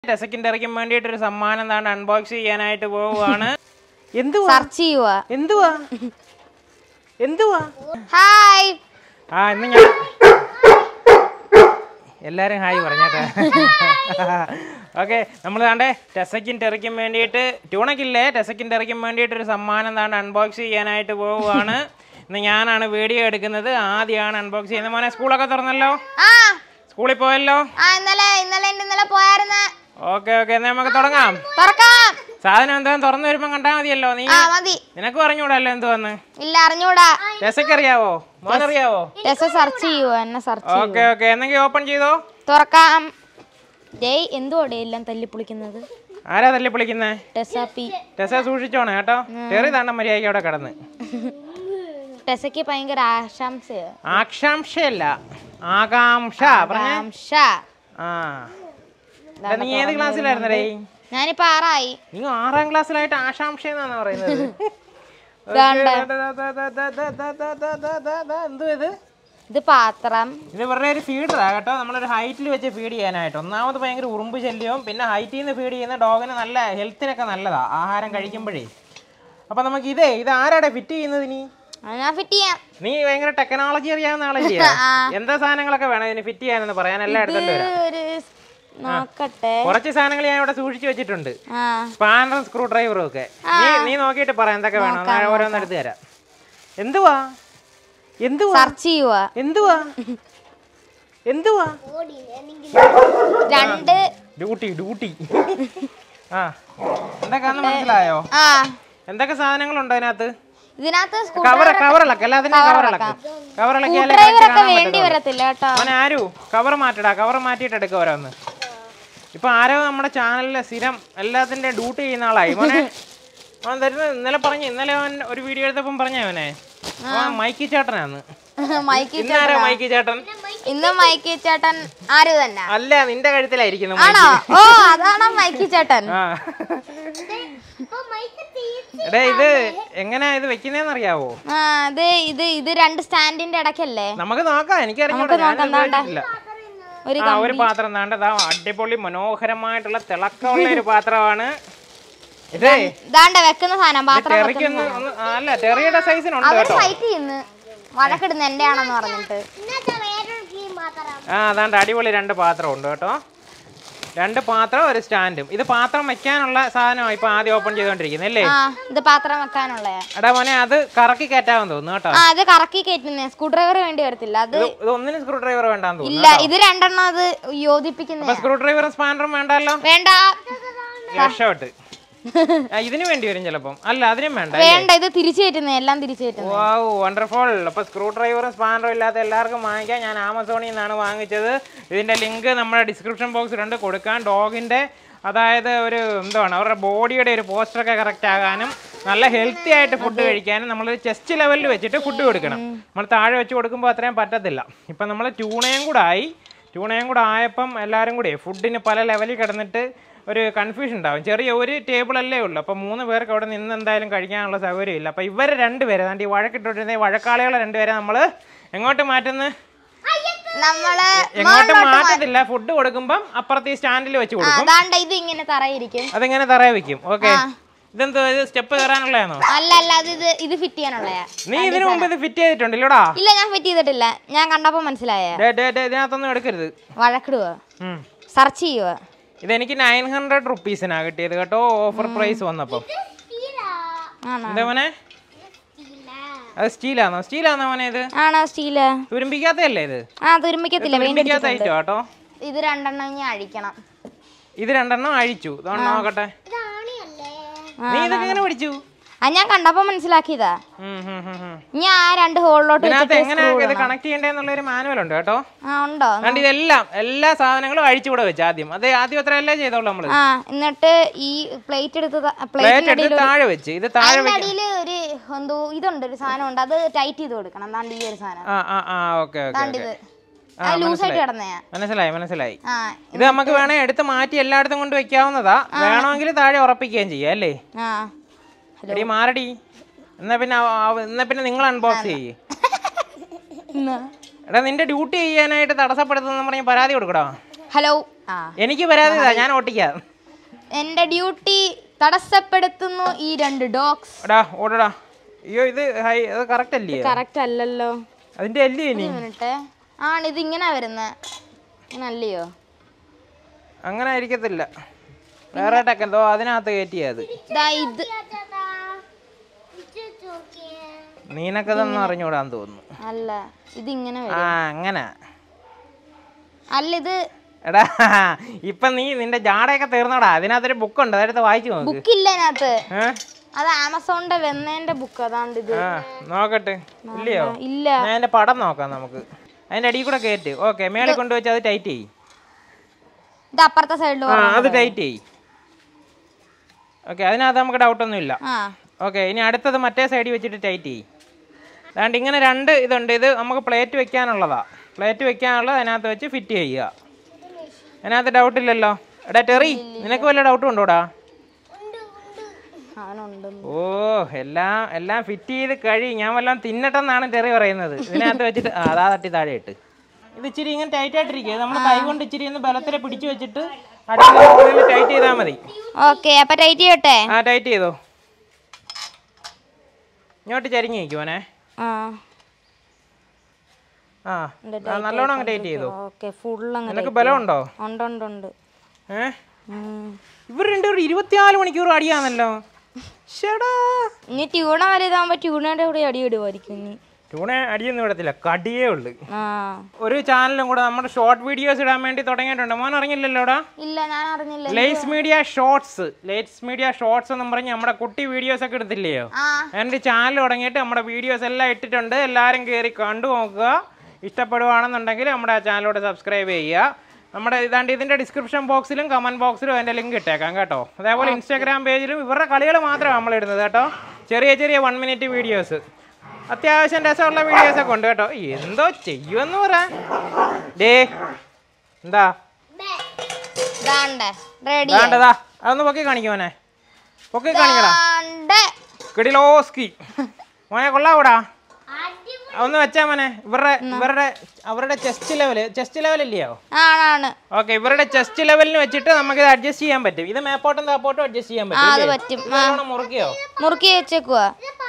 ടെസക്കിൻ്റെറിക്കും വേണ്ടിയിട്ട് ഒരു സമ്മാനം താണ്ട് അൺബോക്സ് ചെയ്യാനായിട്ട് പോവുകയാണ് എന്തുവാ സെർച്ച് ചെയ്യുക എന്തുവാ എന്തുവാ ഹായ് ആ ഇന്ന് ഞാൻ എല്ലാരും ഹായ് പറഞ്ഞേട്ടെ ഓക്കെ നമ്മൾ താണ്ടെ ടെസക്കിൻ ടെറിക്കും വേണ്ടിയിട്ട് ട്യൂണക്കില്ലേ ടെസക്കിൻ ടെറിക്കും വേണ്ടിയിട്ട് ഒരു സമ്മാനം താണ്ട് അൺബോക്സ് ചെയ്യാനായിട്ട് പോവുകയാണ് ഇന്ന് ഞാനാണ് വീഡിയോ എടുക്കുന്നത് ആദ്യമാണ് അൺബോക്സ് ചെയ്യുന്നത് മോനെ സ്കൂളൊക്കെ തുറന്നല്ലോ ആ സ്കൂളിൽ പോയല്ലോ ആ ഇന്നലെ ഇന്നലെ എൻ്റെ ഇന്നലെ പോയായിരുന്നു ഓക്കെ ഓക്കെ എന്നാൽ നമുക്ക് തുടങ്ങാം തുറക്കാം സാധനം എന്താ തുറന്നു വരുമ്പോൾ കണ്ടാൽ മതിയല്ലോ നീ ആ മതി നിനക്ക് പറഞ്ഞൂടല്ലോ എന്തുവന്ന് ഇല്ല അറിഞ്ഞൂടാ ടെസക്ക് അറിയാവോ മോനറിയാവോ ടെസ സെർച്ച് ചെയ്യുവോ എന്നെ സെർച്ച് ഓക്കെ ഓക്കെ എന്നെങ്കിൽ ഓപ്പൺ ചെയ്തോ തുറക്കാം ഡേയ് എന്തുവാടേ എല്ലാം തല്ലി പൊളിക്കുന്നത് ആരാ തല്ലി പൊളിക്കുന്നേ ടെസാപ്പി ടെസ സൂക്ഷിച്ചോണേ കേട്ടോ ചെറിയ താണ്ട മര്യാദയ്ക്ക് അവിടെ കിടന്ന് ടെസയ്ക്ക് ഭയങ്കര ആശംസയാണ് ആകാംക്ഷയല്ല ആകാംക്ഷ പറഞ്ഞ ആകാംക്ഷ ആ എടാ, നീ ഏത് ക്ലാസ്സിലായിരുന്നടേ ഞാനിപ്പോ ആറായി നീ ആറാം ക്ലാസ്സിലായിട്ട് ആശാംക്ഷ എന്നാണ് പറയുന്നത് ദാണ്ട. എന്തോ ഇത് ഇത് പാത്രം ഇത് വെറുതെ ഒരു ഫീഡറാ കേട്ടോ നമ്മളൊരു ഹൈറ്റിൽ വെച്ച് ഫീഡ് ചെയ്യാനായിട്ട് ഒന്നാമത് ഭയങ്കര ഉറുമ്പ് ശല്യവും പിന്നെ ഹൈറ്റിൽ നിന്ന് ഫീഡ് ചെയ്യുന്ന ഡോഗിന് നല്ല ഹെൽത്തിനൊക്കെ നല്ലതാ ആഹാരം കഴിക്കുമ്പോഴേ അപ്പൊ നമുക്ക് ഇതേ ഇത് ആരാടെ ഫിറ്റ് ചെയ്യുന്നത് ഇനി അത് ഞാൻ ഫിറ്റ് ചെയ്യാം നീ ഭയങ്കര ടെക്നോളജി അറിയാവുന്ന ആളല്ലേ എന്താ സാധനങ്ങളൊക്കെ വേണം ഇതിന് ഫിറ്റ് ചെയ്യാനെന്ന് പറയാൻ എല്ലാം ഇത് എടുത്തോണ്ട് വരാം ഒരു നോക്കട്ടെ കുറച്ച് സാധനങ്ങൾ ഞാൻ ഇവിടെ സൂക്ഷിച്ചു വെച്ചിട്ടുണ്ട് ആ സ്പാനറും സ്ക്രൂ ഡ്രൈവറും ഒക്കെ നീ നീ നോക്കിയിട്ട് പറ എന്തൊക്കെ വേണം ഞാൻ ഓരോന്ന് എടുത്ത് തരാം എന്തുവാ എന്തുവാ സെർച്ച് ചെയ്യുക എന്തുവാ എന്തുവാ രണ്ട് ഡ്യൂട്ടി ഡ്യൂട്ടി ആ എന്തൊക്കെയാന്ന് മനസ്സിലായോ ആ എന്തൊക്കെ സാധനങ്ങളുണ്ടോ അതിനകത്ത് ഇതിനകത്ത് സ്ക്രൂ കവർ കവറിളക്ക് എല്ലാത്തിനും കവറിളക്ക് കവറിളക്കിയാലേ ഡ്രൈവർ ഒക്കെ വേണ്ടി വരത്തില്ല കേട്ടോ അവനെ ആരു കവർ മാറ്റടാ കവർ മാറ്റിയിട്ട് എടുക്കുക ഓരോന്ന് ഇപ്പൊ ആരോ നമ്മുടെ ചാനലിലെ സ്ഥിരം എല്ലാത്തിന്റെ ഡ്യൂട്ടി ചെയ്യുന്ന ആളായി മോനെ അവൻ തരുന്നത് ഇന്നലെ പറഞ്ഞു ഇന്നലെ അവൻ ഒരു വീഡിയോ എടുത്തപ്പം പറഞ്ഞ അവനെ അവൻ മൈക്കി ചേട്ടനാന്ന് മൈക്കി ഇന്നാരാ മൈക്കി ചേട്ടൻ ഇന്ന് മൈക്കി ചേട്ടൻ ആര് തന്നെ അല്ല നിന്റെ കഴുത്തിലായിരിക്കുന്നു ആണോ ഓ അതാണോ മൈക്കി ചേട്ടൻ ആ എടേ ഇത് എങ്ങനെയാ ഇത് വെക്കുന്നേന്ന് അറിയാവോ ആ ഇത് ഇത് ഇത് രണ്ട് സ്റ്റാൻഡിന്റെ ഇടയ്ക്കല്ലേ നമുക്ക് നോക്കാം എനിക്കറിഞ്ഞൂടാ ഞാൻ ഉപയോഗിച്ചിട്ടില്ല ഒരു ആ ഒരു പാത്രം താണ്ടതാ അടിപൊളി മനോഹരമായിട്ടുള്ള തിളക്കമുള്ള ഒരു പാത്രമാണ് ഇതേ ഇതാണ്ട വെക്കുന്ന സാധനം പാത്രം ടെറിക്കൊന്ന് ഒന്ന് ആ, അല്ല ടെറിയുടെ സൈസിനുണ്ട് അവര് കേട്ടോ ഫൈറ്റ് ചെയ്യുന്നു വഴക്കിടുന്ന എന്റെ ആണെന്ന് പറഞ്ഞിട്ട് ആ അതാണ്ട് അടിപൊളി രണ്ട് പാത്രം ഉണ്ട് കേട്ടോ രണ്ട് പാത്രം ഒരു സ്റ്റാൻഡും ഇത് പാത്രം വെക്കാനുള്ള സാധനമാണ് ഇപ്പൊ ആദ്യം ഓപ്പൺ ചെയ്തോണ്ടിരിക്കുന്നത് അല്ലേ ആ ഇത് പാത്രം വെക്കാനുള്ളയാ എടാ മോനെ അത് കറക്കി കയറ്റാമെന്ന് തോന്നുന്നു കേട്ടോ ആ ഇത് കറക്കി കയറ്റുന്നേ സ്ക്രൂ ഡ്രൈവർ വേണ്ടി വരത്തില്ല അത് ഇത് ഇത് ഒന്നിനും സ്ക്രൂ ഡ്രൈവർ വേണ്ടാന്ന് തോന്നുന്നു ഇല്ല ഇത് രണ്ടെണ്ണം അത് യോജിപ്പിക്കുന്ന അപ്പൊ സ്ക്രൂ ഡ്രൈവറും സ്പാനറും വേണ്ടല്ലോ വേണ്ട രക്ഷപ്പെട്ട് ആ, ഇതിന് വേണ്ടി വരും ചിലപ്പം അല്ല അതിനും വേണ്ട വേണ്ട ഇത് തിരിച്ചു കയറ്റുന്നേ എല്ലാം തിരിച്ചു കയറ്റുന്നേ വാവ് വണ്ടർഫുൾ അപ്പൊ സ്ക്രൂ ഡ്രൈവറും സ്പാനറും ഇല്ലാത്ത എല്ലാവർക്കും വാങ്ങിക്കാം ഞാൻ ആമസോണിൽ നിന്നാണ് വാങ്ങിച്ചത് ഇതിന്റെ ലിങ്ക് നമ്മുടെ ഡിസ്ക്രിപ്ഷൻ ബോക്സിലുണ്ട് കൊടുക്കാൻ ഡോഗിന്റെ അതായത് ഒരു എന്താണ് അവരുടെ ബോഡിയുടെ ഒരു പോസ്റ്ററൊക്കെ കറക്റ്റ് ആകാനും നല്ല ഹെൽത്തി ആയിട്ട് ഫുഡ് കഴിക്കാനും നമ്മൾ ചെസ്റ്റ് ലെവലിൽ വെച്ചിട്ട് ഫുഡ് കൊടുക്കണം നമ്മൾ താഴെ വെച്ച് കൊടുക്കുമ്പോൾ അത്രയും പറ്റത്തില്ല ഇപ്പം നമ്മൾ ട്യൂണയും കൂടെ ആയി ട്യൂണയും കൂടെ ആയപ്പം എല്ലാവരും കൂടി ഫുഡിന് പല ലെവലിൽ കിടന്നിട്ട് ഒരു കൺഫ്യൂഷൻ ഉണ്ടാവും ചെറിയ ഒരു ടേബിളല്ലേ ഉള്ളൂ അപ്പോൾ മൂന്ന് പേർക്ക് അവിടെ നിന്ന് എന്തായാലും കഴിക്കാനുള്ള സൗകര്യമില്ല അപ്പോൾ ഇവരെ രണ്ടുപേരെ അതാണ്ട് ഈ വഴക്കിട്ടിരുന്ന ഈ വഴക്കാളികളെ രണ്ടുപേരെ നമ്മൾ എങ്ങോട്ട് മാറ്റുന്നു നമ്മള് എങ്ങോട്ട് മാറ്റത്തില്ല ഫുഡ് കൊടുക്കുമ്പം അപ്പുറത്ത് ഈ സ്റ്റാൻഡിൽ വെച്ച് ആ, കൊടുക്കും അതാണ്ട് ഇത് ഇങ്ങനെ തറയിരിക്കും അതിങ്ങനെ തറയെ വെക്കും ഓക്കെ ഇതെന്തോ ഇത് സ്റ്റെപ്പ് കയറാനുള്ളതാണോ അല്ല അല്ല അത് ഇത് ഇത് ഫിറ്റ് ചെയ്യാനുള്ളയാ നീ ഇതിനു മുമ്പ് ഇത് ഫിറ്റ് ചെയ്തിട്ടുണ്ടല്ലോടാ ഇല്ല ഞാൻ ഫിറ്റ് ചെയ്തിട്ടില്ല ഞാൻ കണ്ടപ്പോ മനസ്സിലായ ഡേ ഡേ ഡേ ഇതിനകത്തൊന്നും എടുക്കരുത് വഴക്കിടുക ഉം. സെർച്ച് ചെയ്യുക ഇതെനിക്ക് നയൻ ഹൺഡ്രഡ് റുപ്പീസിനാ കിട്ടിയത് കേട്ടോ ഓഫർ പ്രൈസ് വന്നപ്പം ആണോ എന്താ മോനെ അത് സ്റ്റീലാണോ സ്റ്റീലാണോ മോനെ ഇത് ആണോ സ്റ്റീല് തുരുമ്പിക്കാത്തല്ലേ ഇത് ആ തുരുമ്പിക്കത്തില്ല പെയിന്റ് തുരുമ്പിക്കാത്ത ഐറ്റം കേട്ടോ ഇത് രണ്ടെണ്ണം ഇനി അഴിക്കണം ഇത് രണ്ടെണ്ണം അഴിച്ചു ഇതുകൊണ്ട് നോക്കട്ടെ നീ ഇതൊക്കെ എങ്ങനെ പിടിച്ചു ആ ഞാൻ കണ്ടപ്പോ മനസ്സിലാക്കിയതാ ഉം, ഉം, ഉം, ഉം. ഇനി ആ രണ്ട് ഹോളിലോട്ട് ഇതിനകത്ത് എങ്ങനെ ഇത് കണക്ട് ചെയ്യേണ്ടതെന്നുള്ള ഒരു മാനുവൽ ഉണ്ട് കേട്ടോ ആ ഉണ്ടോ അതുകൊണ്ട് ഇതെല്ലാം എല്ലാ സാധനങ്ങളും അഴിച്ചുകൂടെ വെച്ച് ആദ്യം അത് ആദ്യം അത്ര അല്ലേ ചെയ്തോളൂ നമ്മള് ആ എന്നിട്ട് ഈ പ്ലേറ്റ് എടുത്ത് പ്ലേറ്റ് പ്ലേറ്റിന്റെ എടുത്ത് താഴെ വെച്ച് ഇത് താഴെ അതിന്റെ അടിയിൽ ഒരു എന്തോ ഇതുണ്ട് ഒരു സാധനം ഉണ്ട് അത് ടൈറ്റ് ചെയ്ത് കൊടുക്കണം അതാണ്ട് ഈ ഒരു സാധനം ആ ആ ആ ഓക്കെ ഓക്കെ അതാണ്ട് ഇത് അത് ലൂസായിട്ട് കിടന്നയാ മനസ്സിലായി മനസ്സിലായി ആ ഇത് നമുക്ക് വേണേ എടുത്ത് മാറ്റി എല്ലായിടത്തും കൊണ്ട് വെക്കാവുന്നതാ വേണമെങ്കിൽ താഴെ ഉറപ്പിക്കുകയും ചെയ്യാം അല്ലേ ആ എടി മാറടി എന്നാ പിന്നെ അവ- അവ- എന്നാ പിന്നെ നിങ്ങൾ അൺബോക്സ് ചെയ്യേ എന്നാ? എടാ നിന്റെ ഡ്യൂട്ടി ചെയ്യാനായിട്ട് തടസ്സപ്പെടുത്തുന്ന പറഞ്ഞ് പരാതി കൊടുക്കടാ ഹലോ ആ എനിക്ക് പരാതിതാ ഞാൻ ഓട്ടിക്കാം എന്റെ ഡ്യൂട്ടി തടസ്സപ്പെടുത്തുന്നു ഈ രണ്ട് ഡോഗ്സ് എടാ ഓടടാ അയ്യോ ഇത് ഹൈ അത് കറക്റ്റ് അല്ലേ കറക്റ്റ് അല്ലല്ലോ അതിന്റെ അല്ലേ ഇനി മിനിറ്റ് ആണ് ഇത് ഇങ്ങനെ വരുന്നത് ഇങ്ങനെ അല്ലയോ അങ്ങനെ ആയിരിക്കത്തില്ല വേറെ ടെക്ക് എന്തോ അതിനകത്ത് കയറ്റിയത് ദാ ഇത് നീനക്കതൊന്നും അറിഞ്ഞൂടാന്ന് തോന്നുന്നു അല്ല ഇത് ഇങ്ങനെ ആ വരും അങ്ങനെ അല്ല ഇത് എടാ ഇപ്പൊ നീ നിന്റെ ജാടയൊക്കെ തീർന്നോടാ അതിനകത്തൊരു ബുക്ക് ഉണ്ട് അതെടുത്ത് വായിച്ചു നോക്ക് ബുക്ക് ഇല്ല അതിനകത്ത് ഏ? അത് ആമസോണിന്റെ വെന്നേന്റെ ബുക്ക് അതാണ്ട് ഇത് ആ നോക്കട്ടെ ഇല്ലയോ ഇല്ല ഞാൻ അതിന്റെ പടം നോക്കാം നമുക്ക് അതിന്റെ അടിയിൽ കൂടെ കയറ്റ് ഓക്കെ മേളിൽ കൊണ്ടുവച്ച് അത് ടൈറ്റ് ചെയ്യ് ഇത് അപ്പുറത്തെ സൈഡിൽ ആ അത് ടൈറ്റ് ചെയ്യ് ഓക്കെ അതിനകത്ത് നമുക്ക് ഡൗട്ടൊന്നും ഇല്ല ആ ഓക്കെ ഇനി അടുത്തത് മറ്റേ സൈഡിൽ വെച്ചിട്ട് ടൈറ്റ് ചെയ്യ് അതാണ്ട് ഇങ്ങനെ രണ്ട് ഇതുണ്ട് ഇത് നമുക്ക് പ്ലേറ്റ് വെക്കാനുള്ളതാ പ്ലേറ്റ് വെക്കാനുള്ളത് അതിനകത്ത് വെച്ച് ഫിറ്റ് ചെയ്യുക അതിനകത്ത് ഡൗട്ട് ഇല്ലല്ലോ എടാ ടെറി നിനക്ക് വല്ല ഡൗട്ടും ഉണ്ടോടാ അവനുണ്ട് ഓ എല്ലാം എല്ലാം ഫിറ്റ് ചെയ്ത് കഴി ഞാൻ വല്ലതും തിന്നട്ടെന്നാണ് ടെറി പറയുന്നത് ഇതിനകത്ത് വെച്ചിട്ട് ആ, അതാ തട്ടി താഴെ ഇട്ട് ഇത് ഇച്ചിരി ഇങ്ങനെ ടൈറ്റ് ആയിട്ടിരിക്കുക നമ്മൾ കൈ കൊണ്ട് ഇച്ചിരി ഒന്ന് ബലത്തിൽ പിടിച്ചു വെച്ചിട്ട് അടുത്ത ടൈറ്റ് ചെയ്താൽ മതി ഓക്കെ അപ്പൊ ടൈറ്റ് ചെയ്യട്ടെ ആ ടൈറ്റ് ചെയ്തോ ഇങ്ങോട്ട് ചരിഞ്ഞ് നിൽക്കുവാനേ ആ ആ ആ, നല്ലോണം അങ്ങ് ടൈറ്റ് ചെയ്തോ ഓക്കെ ഫുൾ അങ്ങ് നിനക്ക് ബലമുണ്ടോ ഉണ്ട് ഉണ്ട് ഉണ്ട് ഏ ഉം. ഇവർ രണ്ടുപേരും ഇരുപത്തിനാല് മണിക്കൂർ അടിയാണല്ലോ ഷടാ ഇനി ട്യൂണ വലുതാകുമ്പോ ട്യൂണയുടെ കൂടെ അടി ഇടുമായിരിക്കും ഇനി ടൂണെ അടിയൊന്നും വിടത്തില്ല കടിയേ ഉള്ളു ആ ഒരു ചാനലും കൂടെ നമ്മുടെ ഷോർട്ട് വീഡിയോസ് ഇടാൻ വേണ്ടി തുടങ്ങിയിട്ടുണ്ട് മോൻ അറിഞ്ഞില്ലല്ലോടാ ഇല്ല ഞാൻ അറിഞ്ഞില്ല lace media shorts lace media shorts എന്നും പറഞ്ഞ് നമ്മുടെ കുട്ടി വീഡിയോസ് ഒക്കെ എടുത്തില്ലയോ ആ എൻ്റെ ചാനൽ തുടങ്ങിയിട്ട് നമ്മുടെ വീഡിയോസ് എല്ലാം ഇട്ടിട്ടുണ്ട് എല്ലാവരും കയറി കണ്ടു നോക്കുക ഇഷ്ടപ്പെടുവാണെന്നുണ്ടെങ്കിൽ നമ്മുടെ ചാനലോട് സബ്സ്ക്രൈബ് ചെയ്യുക നമ്മുടെ ഇതാണ്ട് ഇതിൻ്റെ ഡിസ്ക്രിപ്ഷൻ ബോക്സിലും കമൻറ്റ് ബോക്സിലും അതിൻ്റെ ലിങ്ക് ഇട്ടേക്കാം കേട്ടോ അതേപോലെ ഇൻസ്റ്റാഗ്രാം പേജിലും ഇവരുടെ കളികൾ മാത്രമാണ് നമ്മൾ ഇടുന്നത് കേട്ടോ ചെറിയ ചെറിയ വൺ മിനിറ്റ് വീഡിയോസ് അത്യാവശ്യം രസമുള്ള വീഡിയോസ് ഒക്കെ ഉണ്ട് കേട്ടോ എന്തോ ചെയ്യുമെന്ന് പറ ഡേ എന്താ ദാണ്ടെ റെഡി വേണ്ടതാ അതൊന്ന് പൊക്കി കാണിക്കുമോനെ പൊക്കി കാണിക്കടാ ദാണ്ടെ കിടിലോസ്കി മോനെ കൊള്ളാവൂടാ ഒന്ന് വെച്ചാ മോനെ ഇവരുടെ ഇവരുടെ അവരുടെ ചെസ്റ്റ് ലെവല് ചെസ്റ്റ് ലെവൽ ഇല്ലയോ ആണാണ് ഓക്കെ ഇവരുടെ ചെസ്റ്റ് ലെവലിന് വെച്ചിട്ട് നമുക്ക് ഇത് അഡ്ജസ്റ്റ് ചെയ്യാൻ പറ്റും ഇത് മേപ്പോട്ടും താപ്പോട്ടും അഡ്ജസ്റ്റ് ചെയ്യാൻ ആ അത് പറ്റും പറ്റും ഇത് നല്ലോണം മുറുക്കിയോ മുറുക്കി വെച്ചേക്കുവാ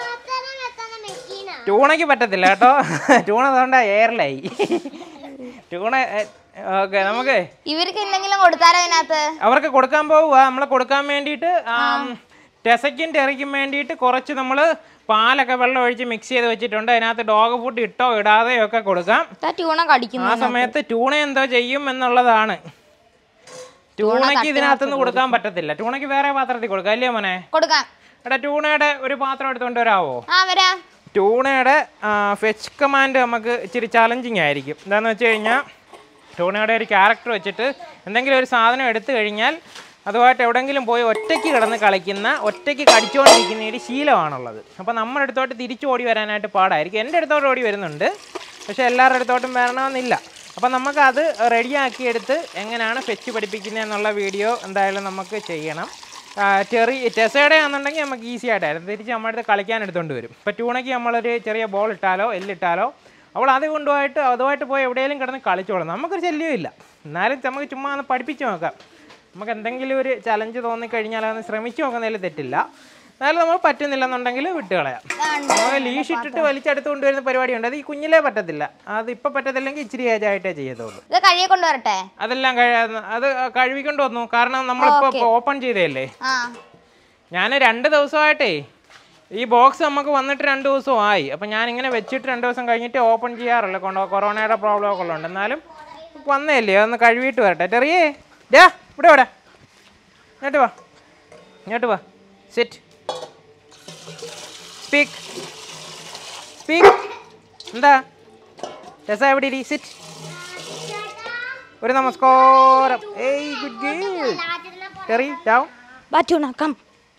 ട്യൂണയ്ക്ക് പറ്റത്തില്ല കേട്ടോ ട്യൂണ അതുകൊണ്ട് എയറിലായി ട്യൂണ ഓക്കെ നമുക്ക് ഇവർക്ക് എന്തെങ്കിലും കൊടുത്താലോ അതിനകത്ത് അവർക്ക് കൊടുക്കാൻ പോവുക നമ്മൾ കൊടുക്കാൻ വേണ്ടിയിട്ട് ആം, ടെസയ്ക്കും ടെറിക്കും വേണ്ടിയിട്ട് കുറച്ച് നമ്മൾ പാലൊക്കെ വെള്ളം ഒഴിച്ച് മിക്സ് ചെയ്ത് വെച്ചിട്ടുണ്ട് അതിനകത്ത് ഡോഗ് ഫുഡ് ഇട്ടോ ഇടാതെയോ ഒക്കെ കൊടുക്കാം ദാ ട്യൂണ കടിക്കുന്നു ആ സമയത്ത് ട്യൂണ എന്തോ ചെയ്യും എന്നുള്ളതാണ് ട്യൂണയ്ക്ക് ഇതിനകത്തുനിന്ന് കൊടുക്കാൻ പറ്റത്തില്ല ട്യൂണയ്ക്ക് വേറെ പാത്രത്തിൽ കൊടുക്കാം അല്ലേ മോനെ കൊടുക്കാം എടാ ട്യൂണയുടെ ഒരു പാത്രം എടുത്തുകൊണ്ട് വരാവോ ആ വരാം ട്യൂണയുടെ ഫെച്ച് കമാൻഡ് നമുക്ക് ഇച്ചിരി ചലഞ്ചിങ് ആയിരിക്കും എന്താണെന്ന് വെച്ച് കഴിഞ്ഞാൽ ട്യൂണയുടെ ഒരു ക്യാരക്ടർ വെച്ചിട്ട് എന്തെങ്കിലും ഒരു സാധനം എടുത്തു കഴിഞ്ഞാൽ അതുമായിട്ട് എവിടെയെങ്കിലും പോയി ഒറ്റയ്ക്ക് കിടന്ന് കളിക്കുന്ന ഒറ്റയ്ക്ക് കടിച്ചുകൊണ്ടിരിക്കുന്ന ഒരു ശീലമാണുള്ളത് അപ്പോൾ നമ്മുടെ അടുത്തോട്ട് തിരിച്ചു ഓടി വരാനായിട്ട് പാടായിരിക്കും എൻ്റെ അടുത്തോട്ട് ഓടി വരുന്നുണ്ട് പക്ഷേ എല്ലാവരുടെ അടുത്തോട്ടും വരണമെന്നില്ല അപ്പോൾ നമുക്കത് റെഡിയാക്കി എടുത്ത് എങ്ങനെയാണ് ഫെച്ച് പഠിപ്പിക്കുന്നത് എന്നുള്ള വീഡിയോ എന്തായാലും നമുക്ക് ചെയ്യണം ആ, ചെറിയ ടെസയുടെ ആണെന്നുണ്ടെങ്കിൽ നമുക്ക് ഈസി ആയിട്ടായിരുന്നു തിരിച്ച് നമ്മുടെ അടുത്ത് കളിക്കാൻ എടുത്തുകൊണ്ട് വരും ഇപ്പോൾ ട്യൂണയ്ക്ക് നമ്മളൊരു ചെറിയ ബോൾ ഇട്ടാലോ എല്ലിട്ടാലോ അവൾ അത് കൊണ്ടുപോയിട്ട് അതുമായിട്ട് പോയി എവിടെയെങ്കിലും കിടന്ന് കളിച്ചോളും നമുക്കൊരു ശല്യമില്ല എന്നാലും നമുക്ക് ചുമ്മാ ഒന്ന് പഠിപ്പിച്ച് നോക്കാം നമുക്ക് എന്തെങ്കിലും ഒരു ചലഞ്ച് തോന്നിക്കഴിഞ്ഞാൽ അതൊന്ന് ശ്രമിച്ചു നോക്കുന്നതിൽ തെറ്റില്ല എന്നാലും നമ്മൾ പറ്റുന്നില്ലെന്നുണ്ടെങ്കിൽ വിട്ട് കളയാം ദാണ്ടെ. നമുക്ക് ലീഷ് ഇട്ടിട്ട് വലിച്ചെടുത്ത് കൊണ്ടുവരുന്ന പരിപാടിയുണ്ട് അത് ഈ കുഞ്ഞിലേ പറ്റത്തില്ല അത് ഇപ്പം പറ്റത്തില്ലെങ്കിൽ ഇച്ചിരി ഏജ് ആയിട്ടേ ചെയ്യത്തുള്ളൂ ഇത് കഴിയെ കൊണ്ടുവരട്ടെ അതെല്ലാം കഴി അത് കഴുകിക്കൊണ്ട് വന്നു കാരണം നമ്മളിപ്പോൾ ഓപ്പൺ ചെയ്തതല്ലേ ആ ഞാൻ രണ്ട് ദിവസമായിട്ടേ ഈ ബോക്സ് നമുക്ക് വന്നിട്ട് രണ്ട് ദിവസമായി അപ്പം ഞാൻ ഇങ്ങനെ വെച്ചിട്ട് രണ്ട് ദിവസം കഴിഞ്ഞിട്ട് ഓപ്പൺ ചെയ്യാറില്ല കൊണ്ടോ കൊറോണയുടെ പ്രോബ്ലം ഒക്കെ ഉള്ളതുകൊണ്ട് എന്നാലും വന്നതല്ലേ ഒന്ന് കഴുകിയിട്ട് വരട്ടെ ചെറിയേ ഡാ ഇവിടെ ഇവിടെ ഇങ്ങോട്ട് വാ ഇങ്ങോട്ട് വാ സിറ്റ് സ്പീക്ക് സ്പീക്ക് എന്താ രസ എവിടെ ഇരി സിറ്റ് ഒരു നമസ്കാരം ഏയ് ഗുഡ് ഗേൾ ചെറി ഡൗൺ ബാ tuna come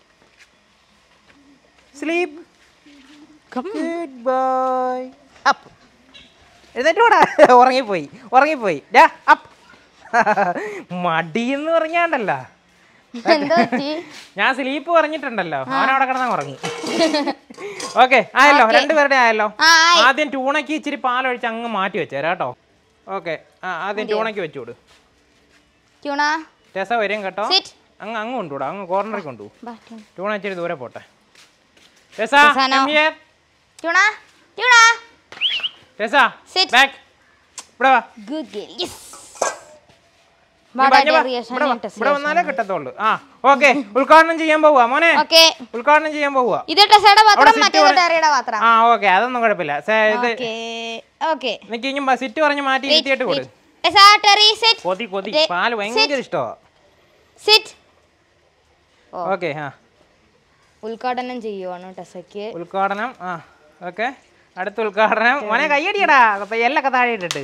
sleep come good bye up എഴുന്നേറ്റോടാ ഉറങ്ങിപ്പോയി ഉറങ്ങിപ്പോയി ഡാ അപ്പ് മടി എന്ന് പറഞ്ഞാണ്ടല്ല എന്താ പറ്റി ഞാൻ സ്ലീപ്പ് പറഞ്ഞിട്ടുണ്ടല്ലോ അവനവിടെ കിടന്നങ്ങ് ഉറങ്ങി ഓക്കെ ആയല്ലോ രണ്ടുപേരുടെ ആയല്ലോ ആ ആയി. ആദ്യം ട്യൂണയ്ക്ക് ഇച്ചിരി പാലൊഴിച്ച് അങ്ങ് മാറ്റി വെച്ചേരാ കേട്ടോ ഓക്കെ ആ ആദ്യം ട്യൂണയ്ക്ക് വെച്ചുകൊടു ട്യൂണ ടെസ വരും കേട്ടോ സിറ്റ് അങ്ങ് അങ്ങ് കൊണ്ടുവിടാം അങ്ങ് കോർണറിൽ കൊണ്ടുപോകും ബാ ട്യൂണ ട്യൂണ ഇച്ചിരി ദൂരെ പോട്ടെ Tessa Tessa, no. come here. Tuna tuna Tessa Sit. Back ഇവിടെ വാ ഗുഡ് ഗേൾ യെസ് നീ വാ, ഇങ്ങ് വാ. ഇവിടെ വാ. ഇവിടെ വന്നാലേ കിട്ടത്തുള്ളൂ ആ ഓക്കെ ഉദ്ഘാടനം ചെയ്യാൻ പോവാ മോനെ ഓക്കെ ഉദ്ഘാടനം ചെയ്യാൻ പോവാ ഇത് ടെസയുടെ അവിടെ പാത്രം sit മറ്റേത് പറ- ടെറിയുടെ പാത്രം ആ ഓക്കെ അതൊന്നും കുഴപ്പമില്ല സേ, ഇത് ഓക്കെ ഓക്കെ എനിക്ക് ഇനി സിറ്റ് പറഞ്ഞ് മാറ്റി ഇരുത്തിയിട്ട് കൊടു ടെസ ടെറി സിറ്റ് കൊതി കൊതി ദേ, പാല് ഭയങ്കര ഇഷ്ടമാ സിറ്റ് ഓക്കെ ആ ഉദ്ഘാടനം ചെയ്യുവാണ് ടെസയ്ക്ക് ഉദ്ഘാടനം ആ ഓക്കെ അടുത്ത ഉദ്ഘാടനം മോനെ കയ്യടിയടാ എല്ലൊക്കെ താഴെ ഇട്ടിട്ട്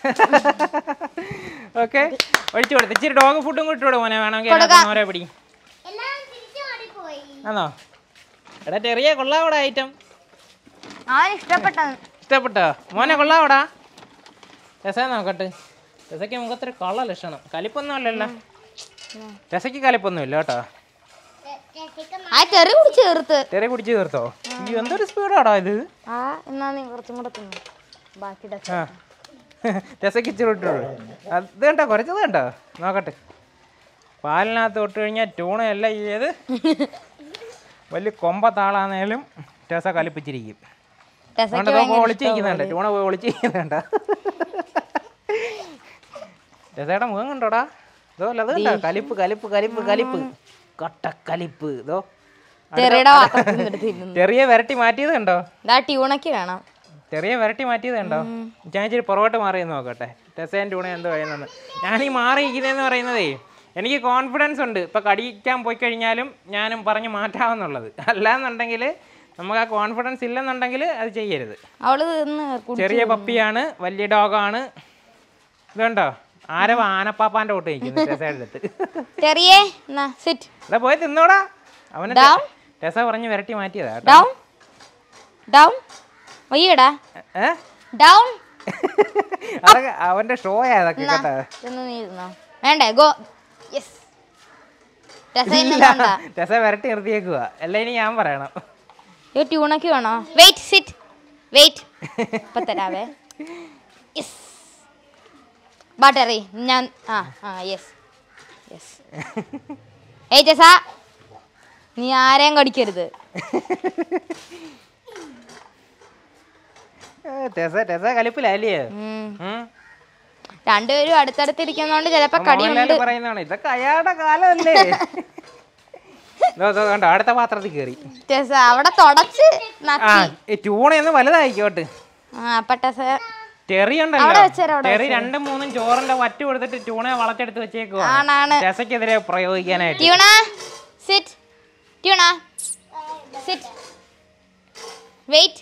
ഓക്കെ ഒഴിച്ചു കൊടുത്ത് ഇച്ചിരി ഡോഗ് ഫുഡും കൂടി ഇട്ടോട് മോനെ വേണമെങ്കിൽ അതിനകത്ത് ഓരോ പിടി ആണോ എടാ ചെറിയ കൊള്ളാവടാ ഐറ്റം അവൻ ഇഷ്ടപ്പെട്ട ഇഷ്ടപ്പെട്ടോ മോനെ കൊള്ളാവടാ രസ നോക്കട്ടെ രസയ്ക്ക് മുഖത്തൊരു കള്ള ലക്ഷണം കലിപ്പൊന്നും അല്ലല്ലോ രസയ്ക്ക് കലിപ്പൊന്നും ഇല്ല കേട്ടോ ആ തെറി കുടിച്ച് ചേർത്ത് ചെറിയ കുടിച്ച് തീർത്തോ ഈ എന്തൊരു സ്പീഡാടാ ഇത് ആ എന്നാ നീ കുറച്ചും കൂടെ തിന്നു ബാക്കി ടെസ ആ രസയ്ക്ക് ഇച്ചിരി ഇട്ടുള്ളൂ അത് കണ്ടോ കുറച്ചത് കണ്ടോ നോക്കട്ടെ പാലിനകത്ത് തൊട്ട് കഴിഞ്ഞാൽ ട്യൂണയല്ല ഏത് വലിയ കൊമ്പത്താളാന്നേലും രസ കലിപ്പിച്ചിരിക്കും ടെസയ്ക്ക് അതുകൊണ്ട് പോയി ഒളിച്ചിരിക്കുന്നുണ്ട് ട്യൂണ പോയി ഒളിച്ചിരിക്കുന്നുണ്ട് രസയുടെ മുഖം കണ്ടോടാ ഇതോ അല്ല അത് കണ്ടോ കലിപ്പ് കലിപ്പ് കലിപ്പ് കലിപ്പ് കട്ടക്കലിപ്പ് ഇതോ തെറിയുടെ പാത്രത്തിൽ നിന്നെടുത്ത് തിന്നുന്നു ചെറിയ വരട്ടി മാറ്റിയത് കണ്ടോ ഇതാ ട്യൂണയ്ക്ക് വേണം ചെറിയ വരട്ടി മാറ്റിയത് കണ്ടോ ഞാൻ ഇച്ചിരി പുറകോട്ട് മാറി എന്ന് നോക്കട്ടെ ടെസേൻ ട്യൂണ എന്തോ കഴിയുന്നെന്ന് ഞാൻ ഈ മാറിയിരിക്കുന്നതെന്ന് പറയുന്നതേ എനിക്ക് കോൺഫിഡൻസ് ഉണ്ട് ഇപ്പം കടിക്കാൻ പോയി കഴിഞ്ഞാലും ഞാനും പറഞ്ഞ് മാറ്റാമെന്നുള്ളത് അല്ലാന്നുണ്ടെങ്കിൽ നമുക്ക് ആ കോൺഫിഡൻസ് ഇല്ലെന്നുണ്ടെങ്കിൽ അത് ചെയ്യരുത് അവള് തിന്ന് കുടി ചെറിയ പപ്പിയാണ് വലിയ ഡോഗാണ് ഇതുണ്ടോ ആരവ ആനപ്പാപ്പാൻ്റെ ഒട്ട് നിൽക്കുന്നു ടെസയുടെ അടുത്ത് ചെറിയേ എന്നാ സിറ്റ് എടാ പോയി തിന്നോടാ അവനെ Down. ടെസ പറഞ്ഞ് വരട്ടി മാറ്റിയതാ കേട്ടോ ഡൗൺ ഡൗൺ വയ്യടാ ഏ ഡൗൺ അതൊക്കെ അവന്റെ ഷോയാ അതൊക്കെ കേട്ടോ ഇതൊന്ന് നീ ഇരുന്നോ വേണ്ടേ ഗോ യെസ് ടെസ ഇന്ന് ഇല്ല, വേണ്ട ടെസ വരട്ടി നിർത്തിയേക്കുക എല്ലാം ഇനി ഞാൻ പറയണം ഈ ട്യൂണയ്ക്ക് വേണോ വെയിറ്റ് സിറ്റ് വെയിറ്റ് ഇപ്പൊ തരാവേ യെസ് ബാട്ടറി ഞാൻ ആ ആ യെസ് യെസ് ഏയ് ടെസ നീ ആരെയും കടിക്കരുത് ഏ, ടെസ ടെസ കലിപ്പിലല്ലേ ഉം. ഉം. രണ്ടുപേരും അടുത്തടുത്തിരിക്കുന്നോണ്ട് ചിലപ്പോ അപ്പൊ കടിയുണ്ട് മോഹൻലാല് പറയുന്നതാണ് ഇതൊക്കെ അയാളുടെ കാലമല്ലേ ദോ, ദോ, കണ്ടോ അടുത്ത പാത്രത്തിൽ കയറി ടെസ അവിടെ തുടച്ച് ആ നക്കി ഈ ട്യൂണയൊന്ന് വലുതായിക്കോട്ട് ആ അപ്പൊ ടെസ ടെറി അവിടെ ഉണ്ടല്ലോ വെച്ചേരെ, അവിടെ ടെറി രണ്ടും മൂന്നും ചോറിന്റെ വറ്റ് കൊടുത്തിട്ട് ട്യൂണയെ വളച്ചെടുത്ത് വെച്ചേക്കുവാ ആണാണ് ടെസയ്ക്കെതിരെ പ്രയോഗിക്കാനായിട്ട് tuna sit tuna sit wait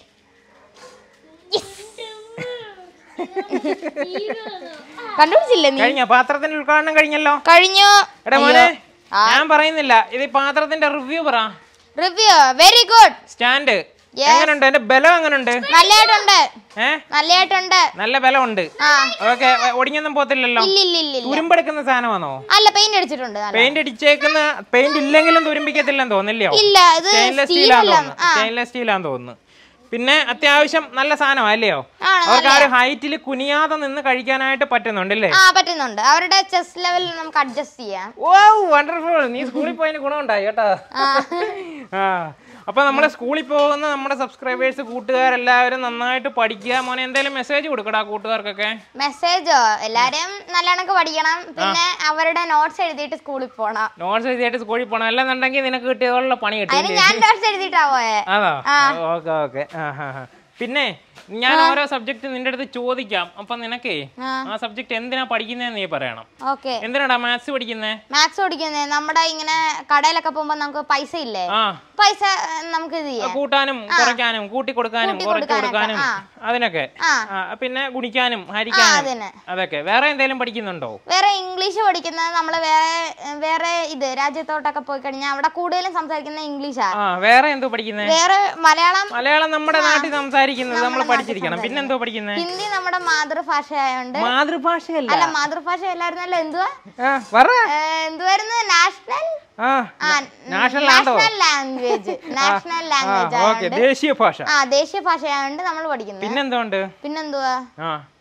കണ്ടുപിടിച്ചില്ലേ നീ കഴിഞ്ഞോ പാത്രത്തിന്റെ ഉദ്ഘാടനം കഴിഞ്ഞല്ലോ കഴിഞ്ഞു എടാ മോനെ ഞാൻ പറയുന്നില്ല ഇത് ഈ പാത്രത്തിന്റെ റിവ്യൂ പറ റിവ്യൂ വെരി ഗുഡ് സ്റ്റാൻഡ് എങ്ങനുണ്ട് എന്റെ ബലം എങ്ങനുണ്ട് നല്ലതായിട്ടുണ്ട് ഏ നല്ലതായിട്ടുണ്ട് നല്ല ബലമുണ്ട് ആ ഓക്കെ ഒടിഞ്ഞൊന്നും പോത്തില്ലല്ലോ ഇല്ല ഇല്ല ഇല്ല ഇല്ല തുരുമ്പെടുക്കുന്ന സാധനമാണോ അല്ല പെയിന്റ് അടിച്ചിട്ടുണ്ട് നല്ല പെയിന്റ് അടിച്ചേക്കുന്ന പെയിന്റ് ഇല്ലെങ്കിലും തുരുമ്പിക്കത്തില്ലെന്ന് തോന്നില്ലയോ ഇല്ല ഇത് സ്റ്റെയിൻലെസ് സ്റ്റീൽ സ്റ്റീലാന്ന് അല്ല തോന്നുന്നു സ്റ്റെയിൻലെസ് സ്റ്റീലാന്ന് തോന്നുന്നു പിന്നെ അത്യാവശ്യം നല്ല സാധനമാണ് അല്ലയോ ആണ് അവർക്ക് ആ ഒരു ഹൈറ്റിൽ കുനിയാതെ നിന്ന് കഴിക്കാനായിട്ട് പറ്റുന്നുണ്ടല്ലേ ആ പറ്റുന്നുണ്ട് അവരുടെ ചെസ്റ്റ് ലെവലിൽ നമുക്ക് അഡ്ജസ്റ്റ് ചെയ്യാം ഓ വണ്ടർഫുൾ നീ സ്കൂളിൽ പോയതിന് ഗുണമുണ്ടായി കേട്ടോ ആ ആ അപ്പൊ നമ്മുടെ സ്കൂളിൽ പോകുന്ന നമ്മുടെ സബ്സ്ക്രൈബേഴ്സ് കൂട്ടുകാരെല്ലാവരും നന്നായിട്ട് പഠിക്കുക മോനെ എന്തെങ്കിലും മെസ്സേജ് കൊടുക്കടാ കൂട്ടുകാർക്കൊക്കെ മെസ്സേജോ എല്ലാരും നല്ലവണ്ണക്ക് പഠിക്കണം പിന്നെ അവരുടെ നോട്ട്സ് എഴുതിയിട്ട് സ്കൂളിൽ പോണം നോട്ട്സ് എഴുതിയായിട്ട് സ്കൂളിൽ പോകണം അല്ലെന്നുണ്ടെങ്കിൽ നിനക്ക് കിട്ടിയതുള്ള പണി അതിന് കിട്ടില്ലേ ഞാൻ നോട്ട്സ് എഴുതിയിട്ടാ പോയെ അതാ ഓക്കെ ഓക്കെ ആ ഹാ ഹാ പിന്നെ ഞാൻ ഓരോ സബ്ജക്ട് നിന്റെ അടുത്ത് ചോദിക്കാം അപ്പൊ നിനക്കേ ആ. ആ സബ്ജക്ട് എന്തിനാ പഠിക്കുന്നതെന്ന് നീ പറയണം ഓക്കെ എന്തിനാടാ മാത്സ് പഠിക്കുന്നേ മാത്സ് പഠിക്കുന്നേ നമ്മുടെ ഇങ്ങനെ കടയിലൊക്കെ പോകുമ്പോ നമുക്ക് പൈസ ഇല്ലേ ആ പൈസ ഏ, നമുക്ക് ഇത് ചെയ്യാം കൂട്ടാനും കുറയ്ക്കാനും കൂട്ടി കൊടുക്കാനും കൂട്ടി കുറച്ച് കൊടുക്കാനൊക്കെ, കൊടുക്കാനും അതിനൊക്കെ ആ. ആ, പിന്നെ ഗുണിക്കാനും ആ ഹരിക്കാനും അതന്നെ അതൊക്കെ വേറെ എന്തെങ്കിലും പഠിക്കുന്നുണ്ടോ വേറെ ഇംഗ്ലീഷ് പഠിക്കുന്നത് നമ്മൾ വേറെ വേറെ ഇത് രാജ്യത്തോട്ടൊക്കെ പോയി കഴിഞ്ഞാൽ അവിടെ കൂടുതലും സംസാരിക്കുന്നത് ഇംഗ്ലീഷാ ആ വേറെ എന്തോ പഠിക്കുന്നേ വേറെ മലയാളം മലയാളം നമ്മുടെ നാട്ടിൽ സംസാരിക്കുന്നത് നമ്മൾ പഠിച്ചിരിക്കണം പിന്നെ എന്തോ പഠിക്കുന്നേ ഹിന്ദി നമ്മുടെ മാതൃഭാഷ ആയതുകൊണ്ട് മാതൃഭാഷയല്ല അല്ല മാതൃഭാഷ എല്ലായിരുന്നല്ലോ എന്തുവാ ആ പറ ഏ, എന്തുവായിരുന്നു നാഷണൽ ആ ആ നാഷണൽ ആണോ നാഷണൽ ലാംഗ്വേജ് നാഷണൽ ആ ലാംഗ്വേജ് ഓക്കെ ആയതുകൊണ്ട് ദേശീയ ഭാഷ ആ ദേശീയ ഭാഷ ആയതുകൊണ്ട് നമ്മൾ പഠിക്കുന്നത് പിന്നെന്തോണ്ട് പിന്നെന്തുവാ ആ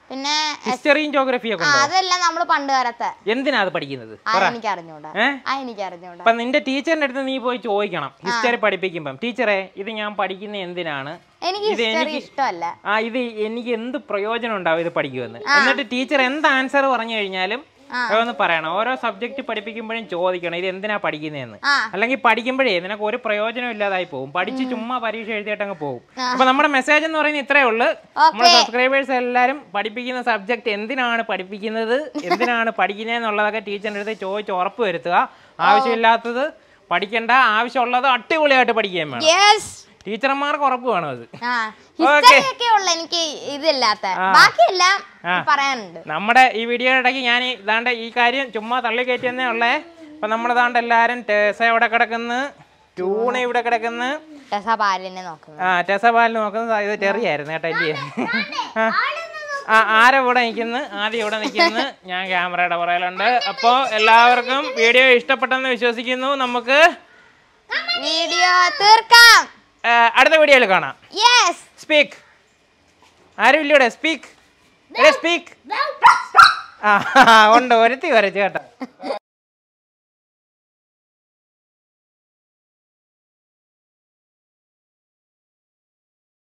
പിന്നെ ഹിസ്റ്ററിയും ജോഗ്രഫിയും ഒക്കെ ആ ഉണ്ടോ അതെല്ലാം നമ്മൾ പണ്ട് കാലത്തെ എന്തിനാ അത് പഠിക്കുന്നത് ആ പറ എനിക്ക് അറിഞ്ഞൂടാ ഏ? ആ എനിക്ക് അറിഞ്ഞൂടാ അപ്പൊ നിന്റെ ടീച്ചറിന്റെ അടുത്ത് നീ പോയി ചോദിക്കണം ഹിസ്റ്ററി പഠിപ്പിക്കുമ്പം ടീച്ചറെ ഇത് ഞാൻ പഠിക്കുന്ന എന്തിനാണ് എനിക്ക് ഇത് ഹിസ്റ്ററി എനിക്ക് ഇഷ്ടമല്ല ആ ഇത് എനിക്ക് എന്ത് പ്രയോജനം ഉണ്ടാവും ഇത് പഠിക്കുമെന്ന് എന്നിട്ട് ടീച്ചർ എന്ത് ആൻസർ പറഞ്ഞു കഴിഞ്ഞാലും അതൊന്ന് പറയണം ഓരോ സബ്ജക്റ്റ് പഠിപ്പിക്കുമ്പോഴും ചോദിക്കണം ഇത് എന്തിനാ പഠിക്കുന്നതെന്ന് ആ അല്ലെങ്കിൽ പഠിക്കുമ്പോഴേ നിനക്ക് ഒരു പ്രയോജനം ഇല്ലാതായി പോകും പഠിച്ച് ചുമ്മാ പരീക്ഷ എഴുതിയിട്ട് അങ്ങ് പോകും അപ്പൊ നമ്മുടെ മെസ്സേജ് എന്ന് പറയുന്നത് ഇത്രേ ഉള്ളൂ നമ്മുടെ സബ്സ്ക്രൈബേഴ്സ് എല്ലാവരും പഠിപ്പിക്കുന്ന സബ്ജക്ട് എന്തിനാണ് പഠിപ്പിക്കുന്നത് എന്തിനാണ് പഠിക്കുന്നത് എന്നുള്ളതൊക്കെ ടീച്ചറിന്റെ അടുത്ത് ചോദിച്ച് ഉറപ്പ് വരുത്തുക ആവശ്യമില്ലാത്തത് പഠിക്കേണ്ട ആവശ്യമുള്ളത് അടിപൊളിയായിട്ട് പഠിക്കുകയും വേണം യെസ് ടീച്ചർമാർക്ക് ഉറപ്പ് വേണം അത് ആ ഹിസ്റ്ററി ഒക്കെ ഉള്ള എനിക്ക് ഇതില്ലാത്ത ബാക്കിയെല്ലാം പറയാനുണ്ട് നമ്മുടെ ഈ വീഡിയോയുടെ ഇടയ്ക്ക് ഞാൻ ഈ- ഇതാണ്ട് ഈ കാര്യം ചുമ്മാ തള്ളി കയറ്റിയെന്നേ ഉള്ളേ അപ്പൊ നമ്മുടെ ദാണ്ട് എല്ലാവരും ടേസ ഇവിടെ കിടക്കുന്നു ട്യൂണ ഇവിടെ കിടക്കുന്നു ടെസ പാലിനെ നോക്കുന്നത് ആ ടെസ പാലിന് നോക്കുന്നത് ഇത് ചെറിയായിരുന്നു കേട്ടോ ഇല്ലേ ആ. ആ ആരെ ഇവിടെ നിൽക്കുന്നു ആദ്യം ഇവിടെ നിൽക്കുന്നു ഞാൻ ക്യാമറയുടെ പുറകിലുണ്ട് അപ്പോൾ എല്ലാവർക്കും വീഡിയോ ഇഷ്ടപ്പെട്ടെന്ന് വിശ്വസിക്കുന്നു നമുക്ക് വീഡിയോ തീർക്കാം ആ, അടുത്ത വീഡിയോയിൽ കാണാം യെസ് സ്പീക്ക് ആരും ഇല്ലൂടെ സ്പീക്ക് സ്പീക്ക് ആ ഉണ്ട് ഒരുത്തി വരച്ചു കേട്ടോ